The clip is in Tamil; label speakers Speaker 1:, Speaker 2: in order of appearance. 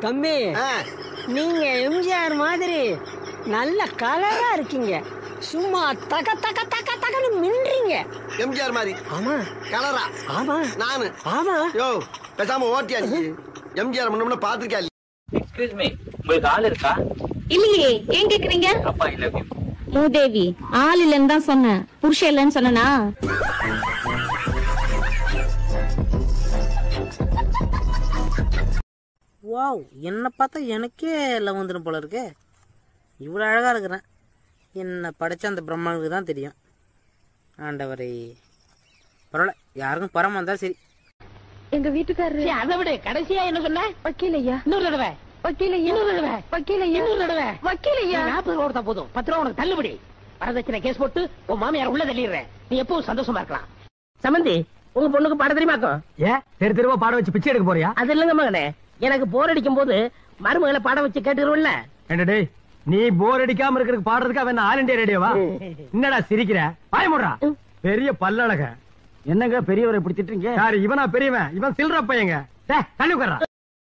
Speaker 1: தம்பி
Speaker 2: ஆ,
Speaker 1: நீங்க எம்ஜிஆர் மாதிரி நல்ல கலரா இருக்கீங்க சும்மா தக தக தக தகன்னு மின்றீங்க
Speaker 2: எம்ஜிஆர் மாதிரி
Speaker 1: ஆமா
Speaker 2: கலரா
Speaker 1: ஆமா
Speaker 2: நானு
Speaker 1: ஆமா
Speaker 2: யோ பேசாம ஓட்டியா நீ எம்ஜிஆர் முன்ன பாத்திருக்கா
Speaker 3: எக்ஸ்கியூஸ் மீ உங்களுக்கு ஆள் இருக்கா
Speaker 4: இல்லையே ஏன் கேக்குறீங்க
Speaker 3: அப்பா ஐ லவ் யூ
Speaker 4: மூதேவி ஆள் இல்லைன்னு தான் சொன்னேன் புருஷன் இல்லைன்னு சொன்னனா
Speaker 5: வாவ் என்னை பார்த்தா எனக்கே லவ் வந்துடும் போல இருக்கே இவ்வளோ அழகாக இருக்கிறேன் என்னை படித்த அந்த பிரம்மாவுக்கு தான் தெரியும் ஆண்டவரே பரவாயில்ல யாருக்கும் பரம வந்தால் சரி
Speaker 4: எங்க வீட்டுக்காரரு
Speaker 6: அதை விட கடைசியா என்ன சொன்ன
Speaker 4: வக்கீலையா
Speaker 6: இன்னொரு தடவை
Speaker 4: வக்கீலையா
Speaker 6: இன்னொரு தடவை
Speaker 4: வக்கீலையா
Speaker 6: இன்னொரு தடவை
Speaker 4: வக்கீலையா
Speaker 6: நாற்பது ரூபா கொடுத்தா போதும் பத்து ரூபா உனக்கு தள்ளுபடி வரதட்சணை கேஸ் போட்டு உன் மாமியார் உள்ள தள்ளிடுறேன் நீ எப்பவும் சந்தோஷமா இருக்கலாம் சமந்தி உங்க பொண்ணுக்கு பாட தெரியுமாக்கும்
Speaker 7: ஏன் தெரு தெருவா பாட வச்சு பிச்சை எடுக்க போறியா
Speaker 6: அது இல்லங்க மகனே எனக்கு போர் அடிக்கும் போது மருமகளை பாட வச்சு கேட்டுருவல்ல
Speaker 7: ஏண்டா டேய் நீ போர் அடிக்காம இருக்கிறதுக்கு பாடுறதுக்கு அவன் ஆல் இண்டியா ரேடியோவா என்னடா சிரிக்கிற பாயமுடுறா பெரிய பல்லழக என்னங்க பெரியவரை இப்படி திட்டுறீங்க யாரு இவனா பெரியவன் இவன் சில்ற பையங்க டேய், தள்ளி உட்கார்றா